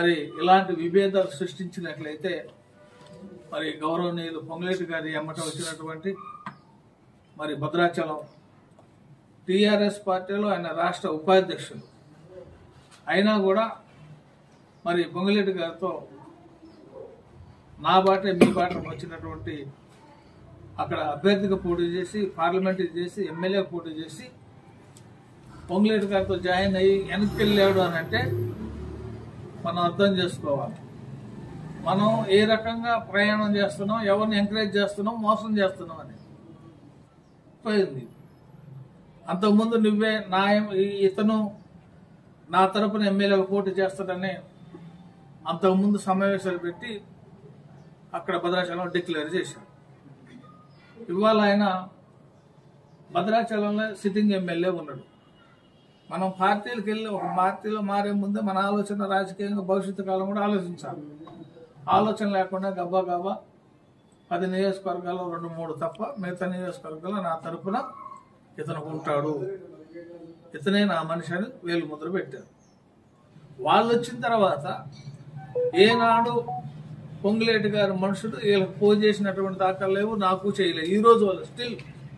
మరి ఇలాంటి విభేదాలు సృష్టించినట్లయితే మరి గౌరవనీయులు పొంగులేటి గారి ఎమ్మట వచ్చినటువంటి మరి భద్రాచలం టిఆర్ఎస్ పార్టీలో ఆయన రాష్ట్ర ఉపాధ్యక్షులు అయినా కూడా మరి పొంగులేటి గారితో నా బాటే మీ బాట వచ్చినటువంటి అక్కడ అభ్యర్థిగా పోటీ చేసి పార్లమెంట్ చేసి ఎమ్మెల్యే పోటీ చేసి పొంగులేటి గారితో జాయిన్ అయ్యి వెనక్కి వెళ్ళాడు అని అంటే మనం అర్థం చేసుకోవాలి మనం ఏ రకంగా ప్రయాణం చేస్తున్నాం ఎవరిని ఎంకరేజ్ చేస్తున్నాం మోసం చేస్తున్నాం అని పోయింది అంతకుముందు నువ్వే నా ఈ- ఇతను నా తరపున ఎమ్మెల్యేగా పోటీ చేస్తాడని అంతకుముందు సమావేశాలు పెట్టి అక్కడ భద్రాచలం డిక్లేర్ చేశారు ఇవాళ ఆయన భద్రాచలంలో సిట్టింగ్ ఎమ్మెల్యే ఉన్నాడు మనం పార్టీలకు వెళ్ళి ఒక పార్టీలో మారే ముందే మన ఆలోచన రాజకీయంగా భవిష్యత్తు కాలం కూడా ఆలోచించాలి ఆలోచన లేకుండా గబ్బా గబ్బా పది నియోజకవర్గాల్లో రెండు మూడు తప్ప మిగతా నియోజకవర్గాల్లో నా తరపున ఇతను ఉంటాడు ఇతనే నా మనిషి అని వేలు ముద్ర పెట్టారు వాళ్ళు వచ్చిన తర్వాత ఏనాడు పొంగులేటి గారి మనుషులు వీళ్ళకి ఫోన్ చేసినటువంటి దాఖలు లేవు నాకు చేయలేవు ఈ రోజు వాళ్ళు స్టిల్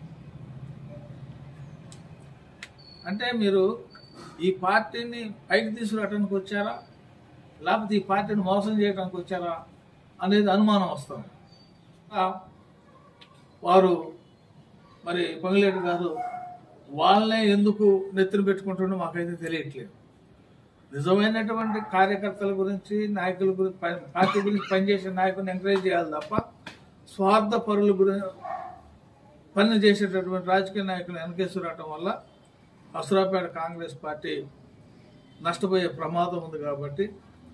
అంటే మీరు ఈ పార్టీని పైకి తీసుకురావడానికి వచ్చారా లేకపోతే ఈ పార్టీని మోసం చేయడానికి వచ్చారా అనేది అనుమానం వస్తుంది ఆ, వారు మరి పొంగిలేటి గారు వాళ్ళనే ఎందుకు నెత్తిన పెట్టుకుంటుండో మాకైతే తెలియట్లేదు నిజమైనటువంటి కార్యకర్తల గురించి నాయకుల గురించి పని- పార్టీ గురించి పనిచేసే నాయకుని ఎంకరేజ్ చేయాలి తప్ప స్వార్థ పరుల గురించి పని చేసేటటువంటి రాజకీయ నాయకులు వెనకేసుకురావటం వల్ల అసురాపేట కాంగ్రెస్ పార్టీ నష్టపోయే ప్రమాదం ఉంది కాబట్టి